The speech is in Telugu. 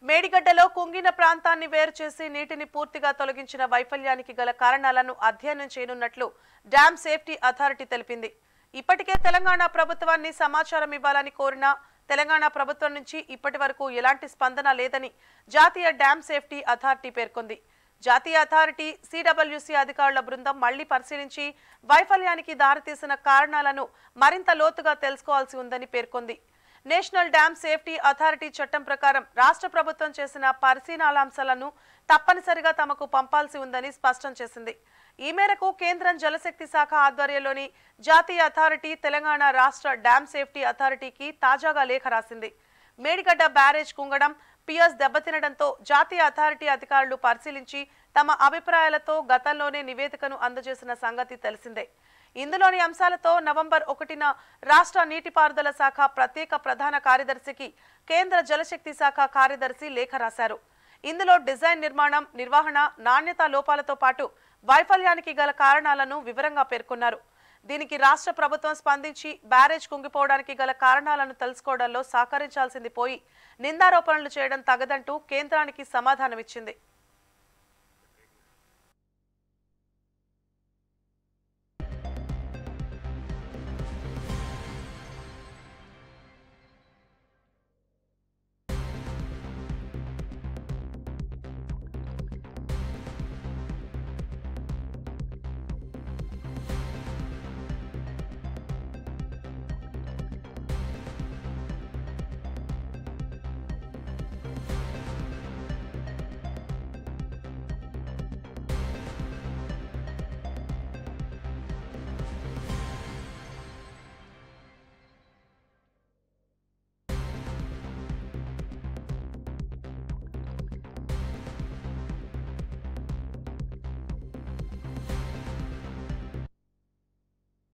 మేడిగడ్డలో కుంగిన ప్రాంతాన్ని వేరు చేసి నీటిని పూర్తిగా తొలగించిన వైఫల్యానికి గల కారణాలను అధ్యయనం చేయనున్నట్లు డ్యామ్ సేఫ్టీ అథారిటీ తెలిపింది ఇప్పటికే తెలంగాణ ప్రభుత్వాన్ని సమాచారం ఇవ్వాలని కోరిన తెలంగాణ ప్రభుత్వం నుంచి ఇప్పటి వరకు ఎలాంటి స్పందన లేదని జాతీయ డ్యామ్ సేఫ్టీ అథారిటీ పేర్కొంది జాతీయ అథారిటీ సిడబ్ల్యూసి అధికారుల బృందం మళ్లీ పరిశీలించి వైఫల్యానికి దారితీసిన కారణాలను మరింత లోతుగా తెలుసుకోవాల్సి ఉందని పేర్కొంది నేషనల్ డ్యామ్ సేఫ్టీ అథారిటీ చట్టం ప్రకారం రాష్ట్ర ప్రభుత్వం చేసిన పరిశీలనాంశాలను తప్పనిసరిగా తమకు పంపాల్సి ఉందని స్పష్టం చేసింది ఈ మేరకు కేంద్రం జలశక్తి శాఖ ఆధ్వర్యంలోని జాతీయ అథారిటీ తెలంగాణ రాష్ట్ర డ్యామ్ సేఫ్టీ అథారిటీకి తాజాగా లేఖ రాసింది మేడిగడ్డ బ్యారేజ్ కుంగడం పియర్స్ దెబ్బతినడంతో జాతీయ అథారిటీ అధికారులు పరిశీలించి తమ అభిప్రాయాలతో గతంలోనే నివేదికను అందజేసిన సంగతి తెలిసిందే ఇందులోని అంశాలతో నవంబర్ ఒకటిన రాష్ట్ర నీటిపారుదల శాఖ ప్రత్యేక ప్రధాన కార్యదర్శికి కేంద్ర జలశక్తి శాఖ కార్యదర్శి లేఖ రాశారు ఇందులో డిజైన్ నిర్మాణం నిర్వహణ నాణ్యత లోపాలతో పాటు వైఫల్యానికి గల కారణాలను వివరంగా పేర్కొన్నారు దీనికి రాష్ట్ర ప్రభుత్వం స్పందించి బ్యారేజ్ కుంగిపోవడానికి గల కారణాలను తెలుసుకోవడంలో సహకరించాల్సింది పోయి నిందారోపణలు చేయడం తగదంటూ కేంద్రానికి సమాధానమిచ్చింది